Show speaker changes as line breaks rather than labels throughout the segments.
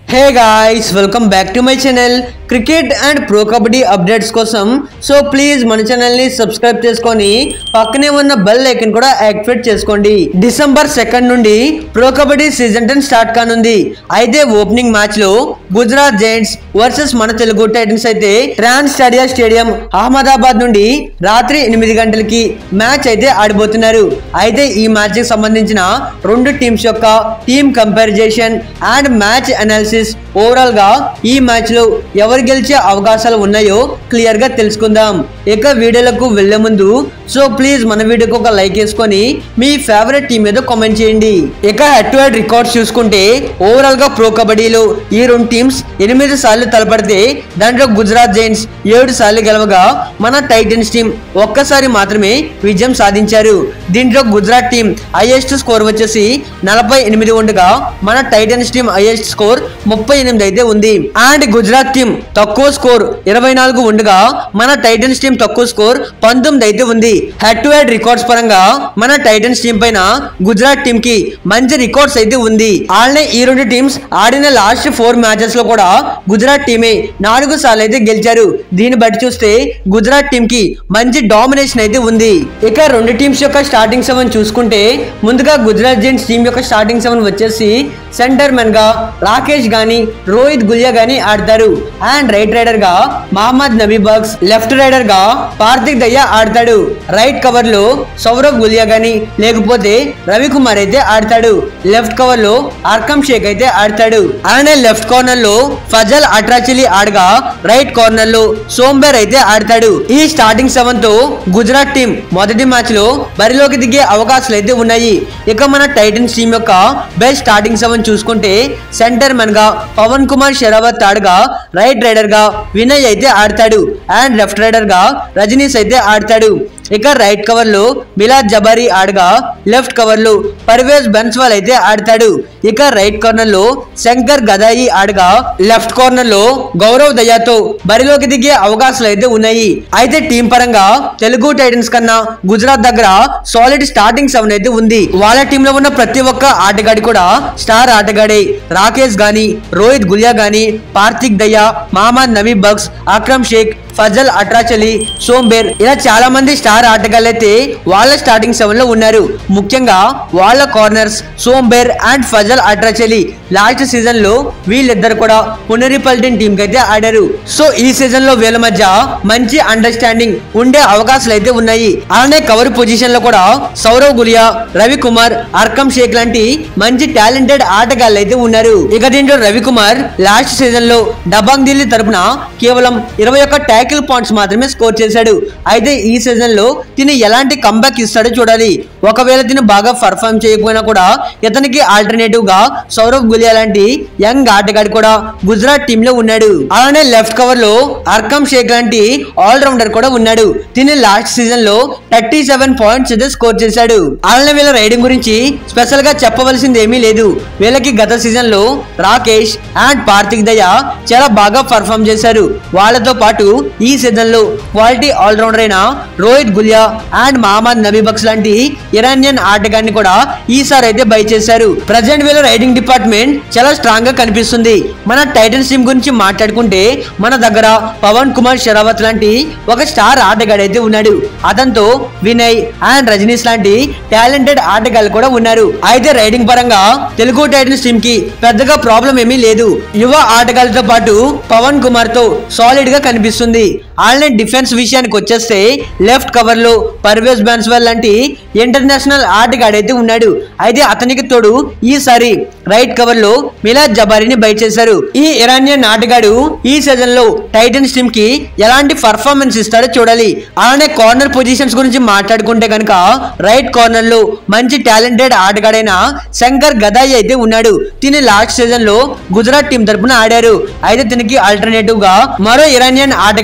hey guys welcome back to my channel cricket and pro kabaddi updates కోసం so please మన ఛానల్ని subscribe చేసుకొని పక్కనే ఉన్న బెల్ ఐకన్ కూడా యాక్టివేట్ చేసుకోండి డిసెంబర్ సెకండ్ నుండి pro kabaddi season ten start కానుంది అయితే ఓపెనింగ్ మ్యాచ్ లో గుజరాత్ జైంట్స్ వర్సెస్ మన తెలుగు టైటన్స్ అయితే ట్రాన్స్ స్టాడియా స్టేడియం అహ్మదాబాద్ నుండి రాత్రి ఎనిమిది గంటలకి మ్యాచ్ అయితే ఆడిపోతున్నారు అయితే ఈ మ్యాచ్ కి సంబంధించిన రెండు టీమ్స్ యొక్క team comparison and match analysis overall గా ఈ మ్యాచ్ లో ఎవరు గెలిచే అవకాశాలు ఉన్నాయో క్లియర్ గా తెలుసుకుందాం ఇక వీడియోలకు వెళ్లే ముందు సో ప్లీజ్ మన వీడియోకి ఒక లైక్ వేసుకొని మీ ఫేవరెట్ టీం మీద కామెంట్ చేయండి ఇక హెడ్ టు హెడ్ రికార్డ్స్ చూసుకుంటే ఓవరాల్ గా ప్రో కబడ్డీలో ఈ రెండు టీమ్స్ ఎనిమిది సార్లు తలపడితే దాంట్లో గుజరాత్ జైంట్స్ ఏడు సార్లు గెలవగా మన టైటన్స్ టీం ఒక్కసారి మాత్రమే విజయం సాధించారు దీంట్లో గుజరాత్ టీం హైయెస్ట్ స్కోర్ వచ్చేసి నలభై ఎనిమిది ఉండగా మన టైటన్స్ టీం హైయెస్ట్ స్కోర్ ముప్పై ఎనిమిది అయితే ఉంది అండ్ గుజరాత్ టీం తక్కువ స్కోర్ ఇరవై నాలుగు ఉండగా మన టైటన్స్ టీం తక్కువ స్కోర్ పంతొమ్మిది అయితే ఉంది హెడ్ టు హెడ్ రికార్డ్స్ పరంగా మన టైటన్స్ టీం పైన గుజరాత్ టీం కి మంచి రికార్డ్స్ అయితే ఉంది అలానే ఈ రెండు టీమ్స్ ఆడిన లాస్ట్ ఫోర్ మ్యాచెస్ లో కూడా గుజరాత్ టీమే నాలుగు సార్లు అయితే గెలిచారు దీన్ని బట్టి చూస్తే గుజరాత్ టీం కి మంచి డామినేషన్ అయితే ఉంది ఇక రెండు టీమ్స్ యొక్క స్టార్టింగ్ సెవెన్ చూసుకుంటే ముందుగా గుజరాత్ జెంట్స్ టీం యొక్క స్టార్టింగ్ సెవెన్ వచ్చేసి సెంటర్ మెన్ గా రాకేష్ గాని రోహిత్ గులియా గాని ఆడతారు అండ్ రైట్ రైడర్ గా Mohammad Nabibakhsh left raider గా పార్థిక్ దయ్యా ఆడతాడు రైట్ కవర్ లో సౌరవ్ గులియా గాని లేకపోతే రవికుమార్ అయితే ఆడతాడు లెఫ్ట్ కవర్ లో అర్కమ్ షేక్ అయితే ఆడతాడు అలానే లెఫ్ట్ కార్నర్ లో ఫజల్ అట్రాచిలి ఆడగా రైట్ కార్నర్ లో సోంబేర్ అయితే ఆడతాడు ఈ స్టార్టింగ్ సెవెన్ తో గుజరాత్ టీం మొదటి మ్యాచ్ లో బరిలోకి దిగే అవకాశాలు అయితే ఉన్నాయి ఇక మన టైటన్స్ టీం యొక్క బెస్ట్ స్టార్టింగ్ సెవెన్ చూసుకుంటే సెంటర్ మెన్ గా పవన్ కుమార్ షెరావత్ ఆడగా రైట్ రైడర్ గా వినయ్ అయితే ఆడతాడు అండ్ లెఫ్ట్ రైడర్ గా రజనీష్ అయితే ఆడతాడు ఇక రైట్ కవర్ లో మిలాద్ జబారీ ఆడగా లెఫ్ట్ కవర్ లో పర్వేజ్ బెన్స్వాల్ అయితే ఆడతాడు ఇక రైట్ కార్నర్ లో శంకర్ గదాయి ఆడగా లెఫ్ట్ కార్నర్ లో గౌరవ్ దయాతో బరిలోకి దిగే అవకాశాలు అయితే ఉన్నాయి అయితే టీం పరంగా తెలుగు టైటన్స్ కన్నా గుజరాత్ దగ్గర సాలిడ్ స్టార్టింగ్ సెవెన్ అయితే ఉంది వాళ్ళ టీంలో ఉన్న ప్రతి ఒక్క ఆటగాడి కూడా స్టార్ ఆటగాడే రాకేష్ గాని రోహిత్ గులియా గాని Parteek Dahiya Mohammad Nabibakhsh Akram Shaikh Fazel Atrachali Sombir ఇలా చాలా మంది స్టార్ ఆటగాళ్ళైతే వాళ్ళ స్టార్టింగ్ సెవెన్ లో ఉన్నారు ముఖ్యంగా వాళ్ళ corners Sombir and Fazel Atrachali last season లో వీళ్ళిద్దరు కూడా పునరిపల్టన్ టీం కి అయితే ఆడారు సో ఈ సీజన్ లో వీళ్ళ మధ్య మంచి అండర్స్టాండింగ్ ఉండే అవకాశాలు అయితే ఉన్నాయి అలానే కవర్ పొజిషన్ లో కూడా సౌరవ్ గులియా రవికుమార్ అర్కమ్ షేక్ లాంటి మంచి టాలెంటెడ్ ఆటగాళ్ళు అయితే ఉన్నారు ఇక దీంట్లో రవికుమార్ లాస్ట్ సీజన్ లో డబాంగ్ ఢిల్లీ తరపున కేవలం ఇరవై ఒక్క ట్యాకిల్ పాయింట్స్ మాత్రమే స్కోర్ చేశాడు అయితే ఈ సీజన్ లో తిని ఎలాంటి కంబ్యాక్ ఇస్తాడో చూడాలి ఒకవేళ తిని బాగా పర్ఫామ్ చేయకపోయినా కూడా ఇతనికి ఆల్టర్నేటివ్ గా సౌరవ్ గులియా లాంటి యంగ్ ఆటగాడు కూడా గుజరాత్ టీమ్ లో ఉన్నాడు అలానే లెఫ్ట్ కవర్ లో అర్కమ్ షేక్ లాంటి ఆల్ రౌండర్ కూడా ఉన్నాడు తిని లాస్ట్ సీజన్ లో థర్టీ సెవెన్ పాయింట్స్ అయితే స్కోర్ చేశాడు అలానే వీళ్ళ రైడింగ్ గురించి స్పెషల్ గా చెప్పవలసింది ఏమీ లేదు వీళ్ళకి గత సీజన్ లో రాకేష్ అండ్ పార్థిక్ దయ చాలా బాగా పర్ఫామ్ చేశారు వాళ్ళతో పాటు ఈ సీజన్ లో క్వాలిటీ ఆల్రౌండర్ అయిన Rohit Gulia and Mohammad Nabibakhsh లాంటి ఇరానియన్ ఆటగాన్ని కూడా ఈసారి అయితే బై చేశారు ప్రజెంట్ వీళ్ళ రైడింగ్ డిపార్ట్మెంట్ చాలా స్ట్రాంగ్ గా కనిపిస్తుంది మన టైటన్స్ టీం గురించి మాట్లాడుకుంటే మన దగ్గర పవన్ కుమార్ షరావత్ లాంటి ఒక స్టార్ ఆటగాడు అయితే ఉన్నాడు అతనితో వినయ్ అండ్ రజనీష్ లాంటి టాలెంటెడ్ ఆటగాళ్ళు కూడా ఉన్నారు అయితే రైడింగ్ పరంగా తెలుగు టైటన్స్ టీం కి పెద్దగా ప్రాబ్లం ఏమీ లేదు యువ ఆటగాళ్ళతో పాటు పవన్ కుమార్ తో సాలిడ్ గా కనిపిస్తుంది అలానే డిఫెన్స్ విషయానికి వచ్చేస్తే లెఫ్ట్ కవర్ లో పర్వేజ్ బెన్స్వెల్ లాంటి ఇంటర్నేషనల్ ఆటగాడైతే ఉన్నాడు అయితే అతనికి తోడు ఈసారి రైట్ కవర్ లో మిలాద్ జబారీని బయట చేశారు ఈ ఇరానియన్ ఆటగాడు ఈ సీజన్ లో టైటన్స్ టీమ్ కి ఎలాంటి పర్ఫార్మెన్స్ ఇస్తాడో చూడాలి అలానే కార్నర్ పొజిషన్స్ గురించి మాట్లాడుకుంటే కనుక రైట్ కార్నర్ లో మంచి టాలెంటెడ్ ఆటగాడైన శంకర్ గదాయి అయితే ఉన్నాడు తిని లాస్ట్ సీజన్ లో గుజరాత్ టీం తరపున ఆడారు అయితే దీనికి ఆల్టర్నేటివ్ గా మరో ఇరానియన్ ఆటగాడైన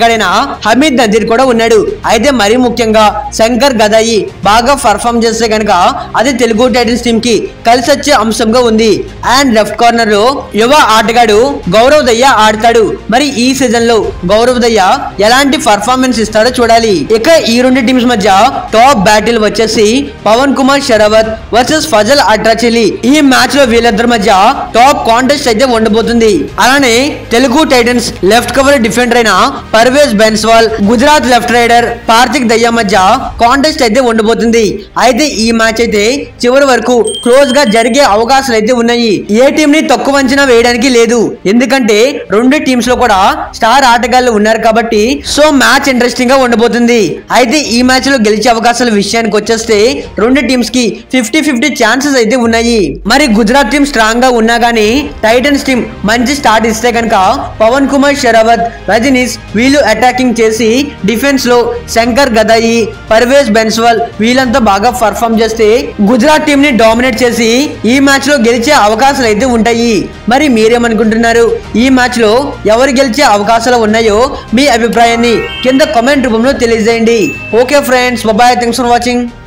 హమీద్ నదీర్ కూడా ఉన్నాడు అయితే మరీ ముఖ్యంగా శంకర్ గదాయి బాగా పర్ఫామ్ చేస్తే కనుక అది తెలుగు టైటన్స్ టీమ్ కి కలిసి వచ్చే అంశంగా ఉంది అండ్ లెఫ్ట్ కార్నర్ లో యువ ఆటగాడు గౌరవ్ దయ్య ఆడతాడు మరి ఈ సీజన్ లో గౌరవ్ దయ్య ఎలాంటి పర్ఫార్మెన్స్ ఇస్తాడో చూడాలి ఇక ఈ రెండు టీమ్స్ మధ్య టాప్ బ్యాటిల్ వచ్చేసి Pawan Kumar Sehrawat versus Fazel Atrachali ఈ మ్యాచ్ లో వీళ్ళిద్దరి మధ్య టాప్ కాంటెస్ట్ అయితే ఉండబోతుంది అలానే Telugu Titans left cover defender అయిన పర్వేజ్ బెన్స్వాల్ గుజరాత్ లెఫ్ట్ రైడర్ కార్తిక్ దయ్యా మధ్య కాంటెస్ట్ అయితే ఉండబోతుంది అయితే ఈ మ్యాచ్ అయితే చివరి వరకు క్లోజ్ గా జరిగే అవకాశాలు అయితే ఉన్నాయి ఏ టీం ని తక్కువ అంచనా వేయడానికి లేదు ఎందుకంటే రెండు టీమ్స్ లో కూడా స్టార్ ఆటగాళ్ళు ఉన్నారు కాబట్టి సో మ్యాచ్ ఇంట్రెస్టింగ్ గా ఉండబోతుంది అయితే ఈ మ్యాచ్ లో గెలిచే అవకాశాల విషయానికి వచ్చేస్తే రెండు టీమ్స్ కి ఫిఫ్టీ ఫిఫ్టీ ఛాన్సెస్ అయితే ఉన్నాయి మరి గుజరాత్ టీం స్ట్రాంగ్ గా ఉన్నా గానీ టైటన్స్ టీం మంచి స్టార్ట్ ఇస్తే కనుక పవన్ కుమార్ షరావత్ రజనీష్ వీళ్ళు అటాకింగ్ చేసి డిఫెన్స్ లో శంకర్ గదాయి పర్వేజ్ బెన్స్వాల్ వీళ్ళంతా బాగా పర్ఫామ్ చేస్తే గుజరాత్ టీం ని డామినేట్ చేసి ఈ మ్యాచ్ లో గెలిచే అవకాశాలు అయితే ఉంటాయి మరి మీరేమనుకుంటున్నారు ఈ మ్యాచ్ లో ఎవరు గెలిచే అవకాశాలు ఉన్నాయో మీ అభిప్రాయాన్ని కింద కామెంట్ రూపంలో తెలియజేయండి okay friends bye thanks for watching